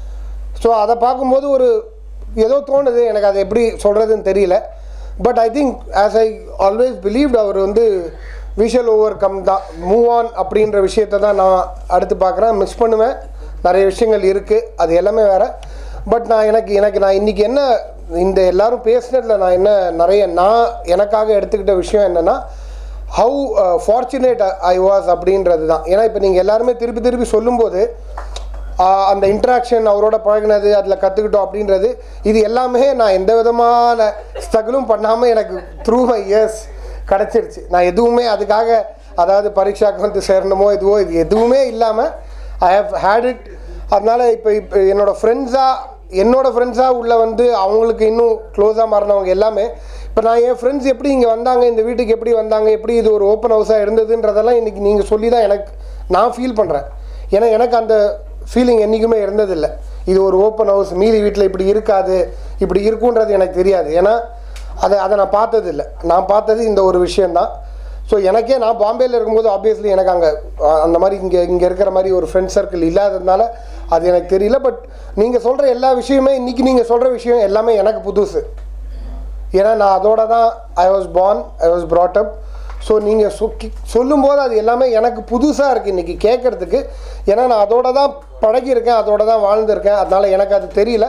ஸோ அதை பார்க்கும்போது ஒரு ஏதோ தோணுது எனக்கு அதை எப்படி சொல்கிறதுன்னு தெரியல but I think as I always believed அவர் வந்து விஷுவல் ஓவர் கம் தான் மூவ் ஆன் அப்படின்ற விஷயத்தை தான் நான் அடுத்து பார்க்குறேன் மிஸ் பண்ணுவேன் நிறைய விஷயங்கள் இருக்குது அது எல்லாமே வேறு பட் நான் எனக்கு எனக்கு நான் இன்றைக்கி என்ன இந்த எல்லாரும் பேசுனதில் நான் என்ன நிறைய நான் எனக்காக எடுத்துக்கிட்ட விஷயம் என்னென்னா ஹவு ஃபார்ச்சுனேட் ஐ வாஸ் அப்படின்றது தான் ஏன்னா இப்போ நீங்கள் எல்லாருமே திருப்பி திருப்பி சொல்லும்போது ஆஹ் அந்த இன்ட்ராக்ஷன் அவரோட பழகினது அதில் கற்றுக்கிட்டோம் அப்படின்றது இது எல்லாமே நான் எந்த விதமான ஸ்ட்ரகிளும் பண்ணாமல் எனக்கு த்ரூ மை இயர்ஸ் கிடச்சிருச்சு நான் எதுவுமே அதுக்காக அதாவது பரீட்சாக்கு வந்து சேரணுமோ இதுவோ இது எதுவுமே இல்லாமல் ஐ ஹவ் ஹேட் இட் அதனால் இப்போ இப்போ என்னோடய ஃப்ரெண்ட்ஸாக என்னோடய ஃப்ரெண்ட்ஸாக உள்ள வந்து அவங்களுக்கு இன்னும் க்ளோஸாக மாறினவங்க எல்லாமே இப்போ நான் என் ஃப்ரெண்ட்ஸ் எப்படி இங்கே வந்தாங்க இந்த வீட்டுக்கு எப்படி வந்தாங்க எப்படி இது ஒரு ஓப்பன் ஹவுஸாக இருந்ததுன்றதெல்லாம் இன்றைக்கி நீங்கள் சொல்லி தான் எனக்கு நான் ஃபீல் பண்ணுறேன் ஏன்னா எனக்கு அந்த ஃபீலிங் என்றைக்குமே இருந்ததில்லை இது ஒரு ஓப்பன் ஹவுஸ் மீதி வீட்டில் இப்படி இருக்காது இப்படி இருக்குன்றது எனக்கு தெரியாது ஏன்னா அதை அதை நான் பார்த்ததில்லை நான் பார்த்தது இந்த ஒரு விஷயந்தான் ஸோ எனக்கே நான் பாம்பேயில் இருக்கும்போது ஆப்வியஸ்லி எனக்கு அங்கே அந்த மாதிரி இங்கே இங்கே இருக்கிற மாதிரி ஒரு ஃப்ரெண்ட் சர்க்கிள் இல்லாததுனால அது எனக்கு தெரியல பட் நீங்கள் சொல்கிற எல்லா விஷயமே இன்றைக்கி நீங்கள் சொல்கிற விஷயம் எல்லாமே எனக்கு புதுசு ஏன்னா நான் அதோட தான் I was born I was brought up so நீங்கள் சொக்கி சொல்லும்போது அது எல்லாமே எனக்கு புதுசாக இருக்குது இன்றைக்கி கேட்குறதுக்கு ஏன்னா நான் அதோட தான் பழகியிருக்கேன் அதோட தான் வாழ்ந்திருக்கேன் அதனால் எனக்கு அது தெரியல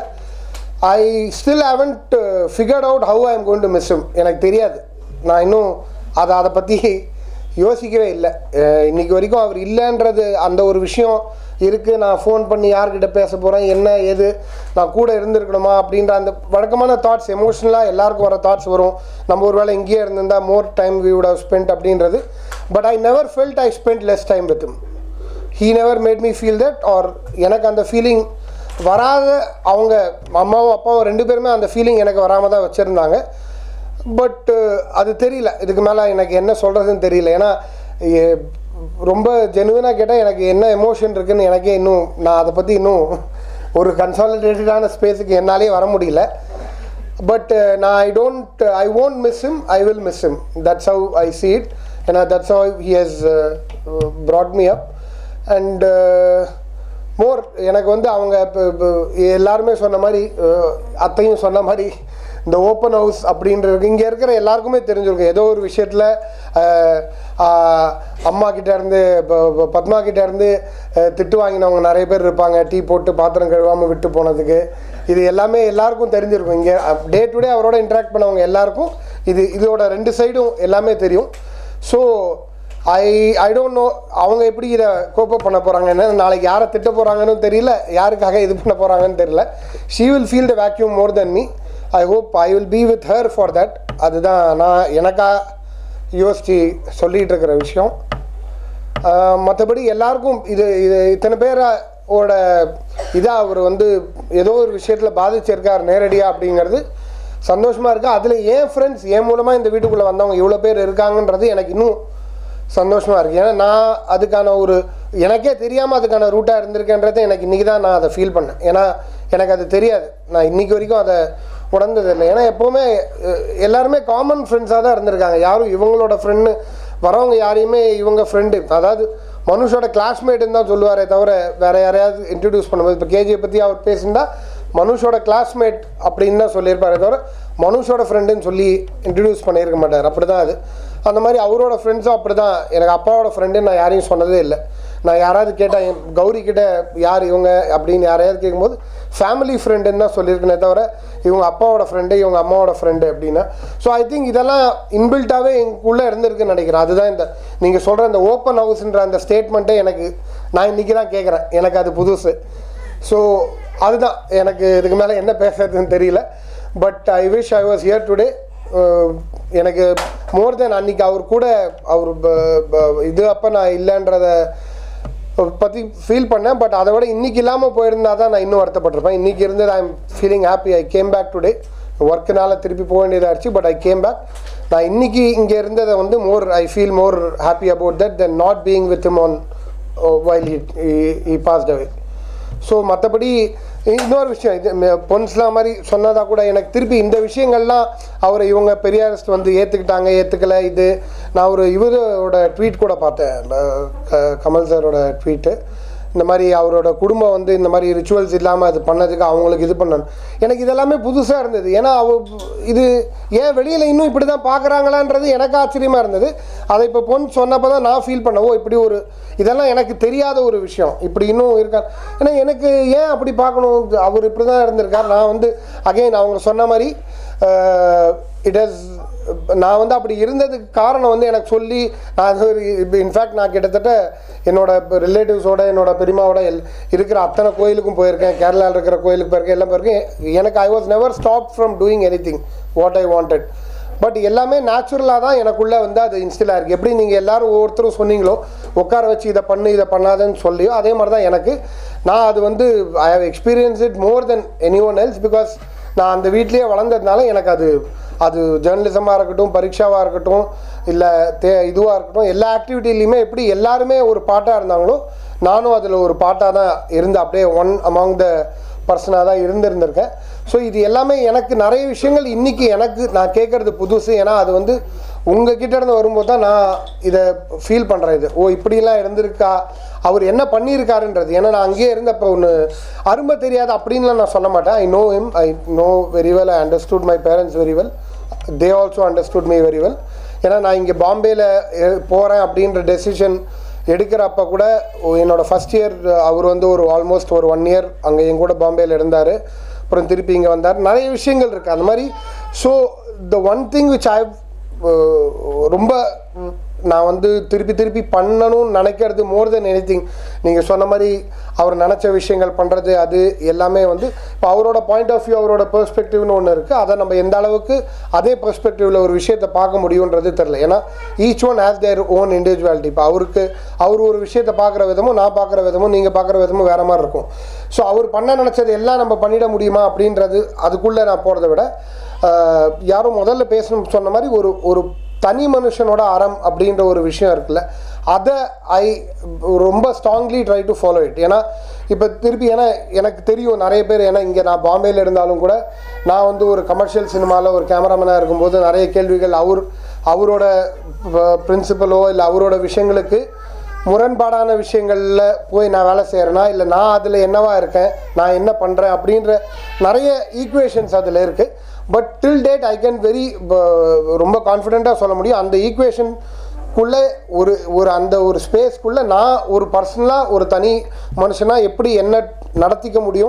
I still haven't figured out how I am going to miss எனக்கு தெரியாது நான் இன்னும் அதை அதை பற்றி யோசிக்கவே இல்லை அஹ் இன்னைக்கு வரைக்கும் அவர் இல்லைன்றது அந்த ஒரு விஷயம் இருக்குது நான் ஃபோன் பண்ணி யார்கிட்ட பேச போகிறேன் என்ன ஏது நான் கூட இருந்திருக்கணுமா அப்படின்ற அந்த வழக்கமான தாட்ஸ் எமோஷ்னலாக எல்லாருக்கும் வர தாட்ஸ் வரும் நம்ம ஒரு வேளை இங்கேயே இருந்திருந்தா more time we would have spent அப்படின்றது but I never felt I spend less time with him he never made me feel that or எனக்கு அந்த ஃபீலிங் வராத அவங்க அம்மாவும் அப்பாவும் ரெண்டு பேருமே அந்த ஃபீலிங் எனக்கு வராமல் தான் வச்சுருந்தாங்க பட் அது தெரியல இதுக்கு மேலே எனக்கு என்ன சொல்கிறதுன்னு தெரியல ஏன்னா எ- ரொம்ப ஜெனுவனாக கேட்டால் எனக்கு என்ன எமோஷன் இருக்குன்னு எனக்கே இன்னும் நான் அதை பற்றி இன்னும் ஒரு கன்சாலிடேட்டடான ஸ்பேஸுக்கு என்னாலே வர முடியல பட் நான் I don't I won't miss him I will miss him that's how I see it ஏன்னா that's how he has uh, brought me up and more எனக்கு வந்து அவங்க இப்போ இப்போ எல்லாருமே சொன்ன மாதிரி அஹ், அத்தையும் சொன்ன மாதிரி இந்த ஓப்பன் ஹவுஸ் அப்படின்றது இங்கே இருக்கிற எல்லாருக்குமே தெரிஞ்சிருக்கும் ஏதோ ஒரு விஷயத்தில் அம்மா கிட்ட இருந்து இப்போ இப்போ பத்மா கிட்ட இருந்து அஹ், திட்டு வாங்கினவங்க நிறைய பேர் இருப்பாங்க டீ போட்டு பாத்திரம் கழுவாமல் விட்டு போனதுக்கு இது எல்லாமே எல்லாருக்கும் தெரிஞ்சிருக்கும் இங்கே டே டு டே அவரோட இன்ட்ராக்ட் பண்ணவங்க எல்லாருக்கும் இது இதோட ரெண்டு சைடும் எல்லாமே தெரியும் so I I don't know அவங்க எப்படி இதை கோப்பப் பண்ண போகிறாங்க என்ன நாளைக்கு யாரை திட்ட போகிறாங்கன்னு தெரியல யாருக்காக இது பண்ண போகிறாங்கன்னு தெரியல she will feel the vacuum more than me I hope I will be with her for that அதுதான் நான் எனக்கா யோசித்து சொல்லிகிட்டு இருக்கிற விஷயம் மற்றபடி எல்லாருக்கும் இது இது இத்தனை பேரோட இதாக அவர் வந்து ஏதோ ஒரு விஷயத்தில் பாதிச்சிருக்கார் நேரடியாக அப்படிங்கிறது சந்தோஷமாக இருக்குது அதில் ஏன் ஃப்ரெண்ட்ஸ் என் மூலமாக இந்த வீட்டுக்குள்ளே வந்தவங்க இவ்வளோ பேர் இருக்காங்கன்றது எனக்கு இன்னும் சந்தோஷமாக இருக்குது ஏன்னா நான் அதுக்கான ஒரு எனக்கே தெரியாமல் அதுக்கான ரூட்டாக இருந்திருக்கேன்றது எனக்கு இன்றைக்கி தான் நான் அதை ஃபீல் பண்ணேன் ஏன்னா எனக்கு அது தெரியாது நான் இன்றைக்கி வரைக்கும் அதை உணர்ந்ததில்லை ஏன்னா எப்போவுமே அஹ், எல்லாருமே காமன் ஃப்ரெண்ட்ஸாக தான் இருந்திருக்காங்க யாரும் இவங்களோட ஃப்ரெண்டு வரவங்க யாரையுமே இவங்க ஃப்ரெண்டு அதாவது மனுஷோட கிளாஸ்மேட்டுன்னு தான் சொல்லுவாரே தவிர வேறு யாரையாவது இன்ட்ரடியூஸ் பண்ணும்போது இப்போ கேஜியை பற்றி அவர் பேசியிருந்தா மனுஷோட கிளாஸ்மேட் அப்படின்னு தான் சொல்லியிருப்பாரே தவிர மனுஷோட ஃப்ரெண்டுன்னு சொல்லி இன்ட்ரடியூஸ் பண்ணியிருக்க மாட்டார் அப்படி தான் அது அந்த மாதிரி அவரோட ஃப்ரெண்ட்ஸும் அப்படி தான் எனக்கு அப்பாவோட ஃப்ரெண்டுன்னு நான் யாரையும் சொன்னதே இல்லை நான் யாராவது கேட்டால் என் கௌரி கிட்ட யார் இவங்க அப்படின்னு யாரையாவது கேட்கும்போது ஃபேமிலி ஃப்ரெண்டுன்னு தான் சொல்லியிருக்கேனே தவிர இவங்க அப்பாவோட ஃப்ரெண்டு இவங்க அம்மாவோட ஃப்ரெண்டு அப்படின்னா ஸோ ஐ திங்க் இதெல்லாம் இன்பில்ட்டாகவே எங்களுக்குள்ளே இருந்திருக்குன்னு நினைக்கிறேன் அதுதான் இந்த நீங்கள் சொல்கிற இந்த ஓப்பன் ஹவுஸ்ன்ற அந்த ஸ்டேட்மெண்ட்டே எனக்கு நான் இன்றைக்கி தான் கேட்குறேன் எனக்கு அது புதுசு ஸோ அதுதான் எனக்கு இதுக்கு மேலே என்ன பேசுறதுன்னு தெரியல but I wish I was here today எனக்கு மோர் தென் அன்னைக்கு அவர் கூட அவர் ப- ப- இது அப்போ நான் இல்லைன்றத பற்றி ஃபீல் பண்ணேன் பட் அதை விட இன்னைக்கு இல்லாமல் போயிருந்தா தான் நான் இன்னும் வருத்தப்பட்டிருப்பேன் இன்னைக்கு இருந்தது I am feeling happy I came back today ஒர்க்குனால திருப்பி போக வேண்டியதாகிடுச்சு பட் ஐ கேம் பேக் நான் இன்னைக்கு இங்கே இருந்ததை வந்து more I feel more happy about that than not being with him on while he passed away so மற்றபடி இன்னொரு விஷயம் இது ம- பொன்ஸ்லா மாதிரி சொன்னதாக கூட எனக்கு திருப்பி இந்த விஷயங்கள்லாம் அவரை இவங்க பெரியாரிஸ்ட் வந்து ஏற்றுக்கிட்டாங்க ஏற்றுக்கல இது நான் ஒரு இவரோட ட்வீட் கூட பார்த்தேன் அஹ் க- கமல் சாரோட ட்வீட்டு இந்த மாதிரி அவரோட குடும்பம் வந்து இந்த மாதிரி ரிச்சுவல்ஸ் இல்லாமல் அது பண்ணதுக்கு அவங்களுக்கு இது பண்ணணும் எனக்கு இதெல்லாமே புதுசாக இருந்தது ஏன்னா அவ இது ஏன் வெளியில் இன்னும் இப்படி தான் பார்க்குறாங்களான்றது எனக்கு ஆச்சரியமாக இருந்தது அதை இப்போ பொன் சொன்னப்போ தான் நான் ஃபீல் பண்ண ஓ இப்படி ஒரு இதெல்லாம் எனக்கு தெரியாத ஒரு விஷயம் இப்படி இன்னும் இருக்கா ஏன்னா எனக்கு ஏன் அப்படி பார்க்கணும் அவர் இப்படி தான் இருந்திருக்கார் நான் வந்து அகைன் அவங்க சொன்ன மாதிரி இட் ஹஸ் நான் வந்து அப்படி இருந்ததுக்கு காரணம் வந்து எனக்கு சொல்லி நான் அது ஒரு இப்போ இன்ஃபேக்ட் நான் கிட்டத்தட்ட என்னோட ரிலேட்டிவ்ஸோட என்னோட பெரியமாவோட எல் இருக்கிற அத்தனை கோயிலுக்கும் போயிருக்கேன் கேரளாவில் இருக்கிற கோயிலுக்கு போயிருக்கேன் எல்லாம் போயிருக்கேன் எனக்கு I was never stop from doing anything what I wanted but எல்லாமே நேச்சுரலாக தான் எனக்குள்ளே வந்து அது இன்ஸ்டில் ஆயிருக்கு எப்படி நீங்கள் எல்லாரும் ஒவ்வொருத்தரும் சொன்னீங்களோ உட்கார வச்சு இதை பண்ணு இதை பண்ணாதன்னு சொல்லியோ அதே மாதிரி தான் எனக்கு நான் அது வந்து I have experience it more than anyone else because நான் அந்த வீட்லேயே வளர்ந்ததுனால எனக்கு அது அது ஜேர்னலிசமாக இருக்கட்டும் பரீட்சாவாக இருக்கட்டும் இல்லை தே இதுவாக இருக்கட்டும் எல்லா ஆக்டிவிட்டிலையுமே எப்படி எல்லாருமே ஒரு பாட்டாக இருந்தாங்களோ நானும் அதில் ஒரு பாட்டாக தான் இருந்து அப்படியே ஒன் அமாங் த பர்சனாக தான் இருந்திருந்திருக்கேன் ஸோ இது எல்லாமே எனக்கு நிறைய விஷயங்கள் இன்றைக்கி எனக்கு நான் கேட்குறது புதுசு ஏன்னா அது வந்து உங்கள் கிட்ட இருந்து வரும்போது தான் நான் இதை ஃபீல் பண்ணுறேன் இது ஓ இப்படிலாம் இருந்திருக்கா அவர் என்ன பண்ணியிருக்காருன்றது ஏன்னா நான் அங்கேயே இருந்தப்போ ஒன்று அருமை தெரியாது அப்படின்லாம் நான் சொல்ல மாட்டேன் I know him I know very well I understood my parents very well they also understood me very well ஏன்னா நான் இங்கே பாம்பேயில் போகிறேன் அப்படின்ற டெசிஷன் எடுக்கிறப்ப கூட என்னோட ஃபஸ்ட் இயர் அவர் வந்து ஒரு ஆல்மோஸ்ட் ஒரு ஒன் இயர் அங்கே என் கூட பாம்பேயில் இருந்தார் அப்புறம் திருப்பி இங்கே வந்தார் நிறைய விஷயங்கள் இருக்குது அந்த மாதிரி so the one thing which I ரொம்ப ம், நான் வந்து திருப்பி திருப்பி பண்ணணும்னு நினைக்கிறது மோர் தென் எனி திங் நீங்கள் சொன்ன மாதிரி அவர் நினச்ச விஷயங்கள் பண்ணுறது அது எல்லாமே வந்து இப்போ அவரோட பாயிண்ட் ஆஃப் வியூ அவரோட பெர்ஸ்பெக்டிவ்னு ஒன்று இருக்குது அதை நம்ம எந்த அளவுக்கு அதே பெர்ஸ்பெக்டிவில் ஒரு விஷயத்தை பார்க்க முடியுன்றது தெரில ஏன்னா each one has their own individuality இப்போ அவருக்கு அவர் ஒரு விஷயத்தை பார்க்குற விதமும் நான் பார்க்குற விதமும் நீங்கள் பார்க்குற விதமும் வேறு மாதிரி இருக்கும் ஸோ அவர் பண்ண நினச்சது எல்லாம் நம்ம பண்ணிட முடியுமா அப்படின்றது அதுக்குள்ளே நான் போகிறத விட ஆஹ், யாரும் முதல்ல பேசணும் சொன்ன மாதிரி ஒரு ஒரு தனி மனுஷனோட அறம் அப்படின்ற ஒரு விஷயம் இருக்குல்ல அதை ஐ ரொம்ப strongly try to follow it ஏன்னா இப்போ திருப்பி ஏன்னா எனக்கு தெரியும் நிறைய பேர் ஏன்னா இங்கே நான் பாம்பேயில் இருந்தாலும் கூட நான் வந்து ஒரு கமர்ஷியல் சினிமாவில் ஒரு கேமராமேனாக இருக்கும்போது நிறைய கேள்விகள் அவர் அவரோட பிரின்சிபலோ இல்லை அவரோட விஷயங்களுக்கு முரண்பாடான விஷயங்களில் போய் நான் வேலை செய்கிறேன்னா இல்லை நான் அதில் என்னவா இருக்கேன் நான் என்ன பண்ணுறேன் அப்படின்ற நிறைய ஈக்குவேஷன்ஸ் அதில் இருக்குது but till date I can very ரொம்ப கான்ஃபிடெண்ட்டாக சொல்ல முடியும் அந்த ஈக்குவேஷனுக்குள்ளே ஒரு ஒரு அந்த ஒரு ஸ்பேஸ்க்குள்ளே நான் ஒரு பர்சனலாக ஒரு தனி மனுஷனாக எப்படி என்ன நடத்திக்க முடியும்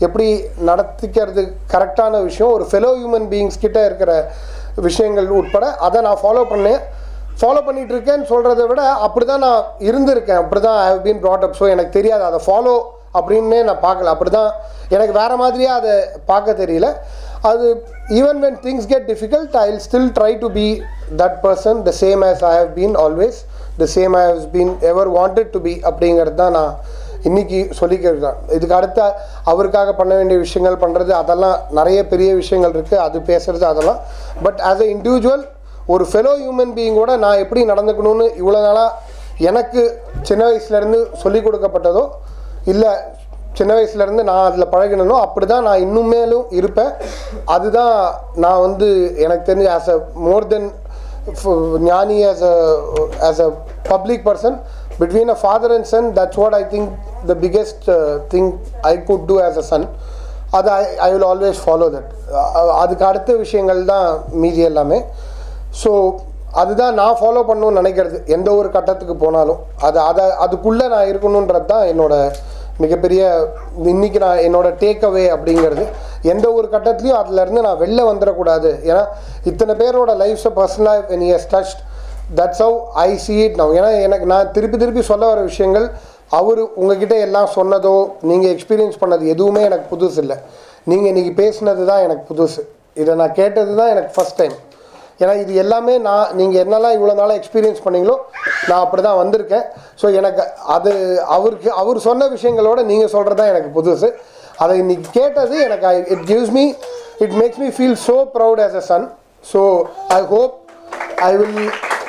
எப்படி நடத்திக்கிறது கரெக்டான விஷயம் ஒரு ஃபெலோ ஹியூமன் பீயிங்ஸ் கிட்ட இருக்கிற விஷயங்கள் உட்பட அதை நான் ஃபாலோ பண்ணேன் ஃபாலோ பண்ணிட்டு இருக்கேன்னு சொல்கிறத விட அப்படி தான் நான் இருந்திருக்கேன் அப்படி தான் I have been brought up so எனக்கு தெரியாது அதை ஃபாலோ அப்படின்னே நான் பார்க்கல அப்படி தான் எனக்கு வேறு மாதிரியாக அதை பார்க்க தெரியல அது even when things get difficult I will still try to be that person the same as I have been always the same I have been ever wanted to be அப்படிங்கிறது தான் நான் இன்னைக்கு சொல்லிக்கிறது தான் இதுக்கு அடுத்த அவருக்காக பண்ண வேண்டிய விஷயங்கள் பண்ணுறது அதெல்லாம் நிறைய பெரிய விஷயங்கள் இருக்குது அது பேசுறது அதெல்லாம் பட் ஆஸ் அ இண்டிவிஜுவல் ஒரு ஃபெலோ ஹியூமன் பீயிங்கோட நான் எப்படி நடந்துக்கணும்னு இவ்வளோ நாளாக எனக்கு சின்ன வயசுலேருந்து சொல்லிக் கொடுக்கப்பட்டதோ இல்லை சின்ன வயசுலேருந்து நான் அதில் பழகினனோ அப்படி தான் நான் இன்னும் மேலும் இருப்பேன் அதுதான் நான் வந்து எனக்கு தெரிஞ்ச ஆஸ் அ மோர் தென் ஞானி as a as a public person between a father and son that's what I think the biggest thing I could do as a son அது I I will always follow that அதுக்கு அடுத்த விஷயங்கள் தான் மீதி எல்லாமே so அதுதான் நான் follow பண்ணணும்னு நினைக்கிறது எந்த ஒரு கட்டத்துக்கு போனாலும் அது அதை அதுக்குள்ளே நான் இருக்கணுன்றது தான் என்னோட மிகப்பெரிய இன்னைக்கு நான் என்னோட டேக் அவே அப்படிங்கிறது எந்த ஒரு கட்டத்துலையும் அதுலேருந்து நான் வெளில வந்துடக்கூடாது ஏன்னா இத்தனை பேரோட லைஃப்ஸை பர்சனலாக when years touched that's how I see it now ஏன்னா எனக்கு நான் திருப்பி திருப்பி சொல்ல வர விஷயங்கள் அவர் உங்ககிட்ட எல்லாம் சொன்னதோ நீங்கள் எக்ஸ்பீரியன்ஸ் பண்ணது எதுவுமே எனக்கு புதுசு இல்லை நீங்கள் இன்றைக்கி பேசுனது தான் எனக்கு புதுசு இதை நான் கேட்டது தான் எனக்கு ஃபஸ்ட் டைம் ஏன்னா இது எல்லாமே நான் நீங்கள் என்னெல்லாம் இவ்வளோ நாளாக எக்ஸ்பீரியன்ஸ் பண்ணீங்களோ நான் அப்படி தான் வந்திருக்கேன் ஸோ எனக்கு அது அவருக்கு அவர் சொன்ன விஷயங்களோட நீங்கள் சொல்கிறது தான் எனக்கு புதுசு அதை இன்னைக்கு கேட்டது எனக்கு it gives me it makes me feel so proud as a son so I hope I will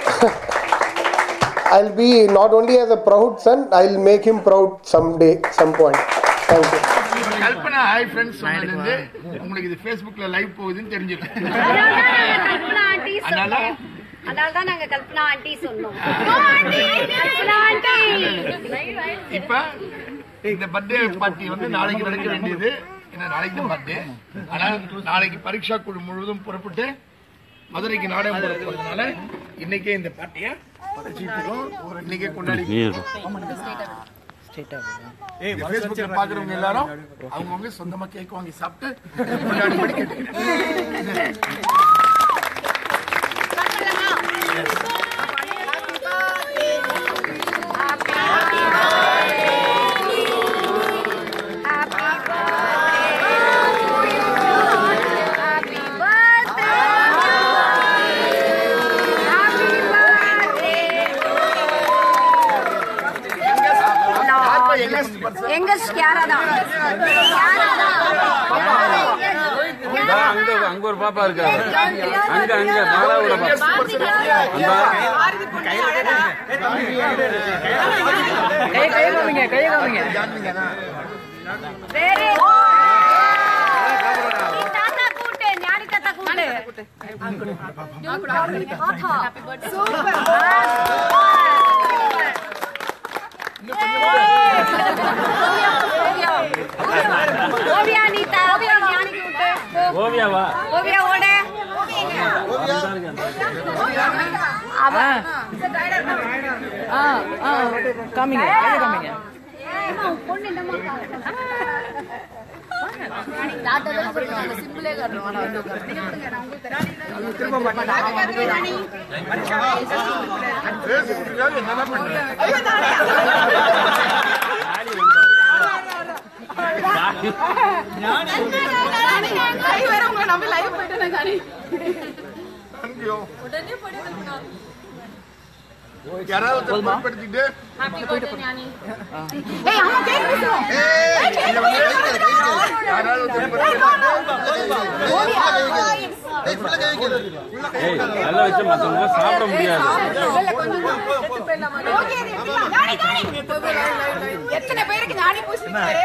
I'll be not only as a proud son, I'll make him proud someday, some point. Thank you. Kalpana hi friends சொன்னதுலேருந்து உங்களுக்கு இது ஃபேஸ்புக்ல live போகுதுன்னு தெரிஞ்சிடும் Kalpana aunty அதனால அதனால தான் நாங்க கல்பனா ஆண்டி சொன்னோம் கல்பனா ஆண்டி இப்ப இந்த பர்த்டே பார்ட்டி வந்து நாளைக்கு நடக்க வேண்டியது ஏன்னா நாளைக்கு தான் பர்த்டே ஆனா நாளைக்கு பரீட்சா குழு முழுவதும் புறப்பட்டு மதுரைக்கு நாடகம் போறதுனால இன்னைக்கே இந்த பார்ட்டியை வச்சுக்கிறோம் இன்னைக்கே கொண்டாடி ஃபேஸ்புக்ல பாக்குறவங்க எல்லாரும் அவங்கவுங்க சொந்தமா கேக் வாங்கி சாப்பிட்டு கொண்டாடும்படி கேட்டுக்கிறேன் யாருப்பா youngest person? எங்க யாரா தான் அங்க அங்க ஒரு பாப்பா இருக்காங்க அங்க அங்க மாலாவோட பாப்பா கை கை காமிங்க கை காமிங்க வேற தாத்தா கூட்டு ஞானி தாத்தா கூட்டு ஓவியா நீதா ஓவியா ஞானிக்கு விட்டு ஓவியாவா ஓவியா ஓட ஆ ஆ காமிங்க கை காமிங்க பொண்ணு என்னமா ஃபேஸ்புக்குக்காக என்னென்ன பண்றேன் கை வேற உங்களை நம்பி லைவ் போயிட்டேன் ஞானி தேங்க்யூ உடனே போயிட்டு யாராவது ஒருத்தர் பொறுப்படுத்திட்டு ஹாப்பி பர்த்டே ஞானி ஏய் அம்மா கேக் பேசுறோம் யாராவது ஒருத்தர் பொறுப்படுத்திட்டு ஏய் நல்லா வச்சு மத்தவங்க சாப்பிட முடியாது எத்தனை பேருக்கு ஞானி பூசிருக்காரு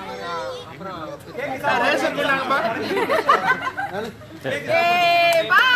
ரேஷன் பண்ணாங்கம்மா பாய்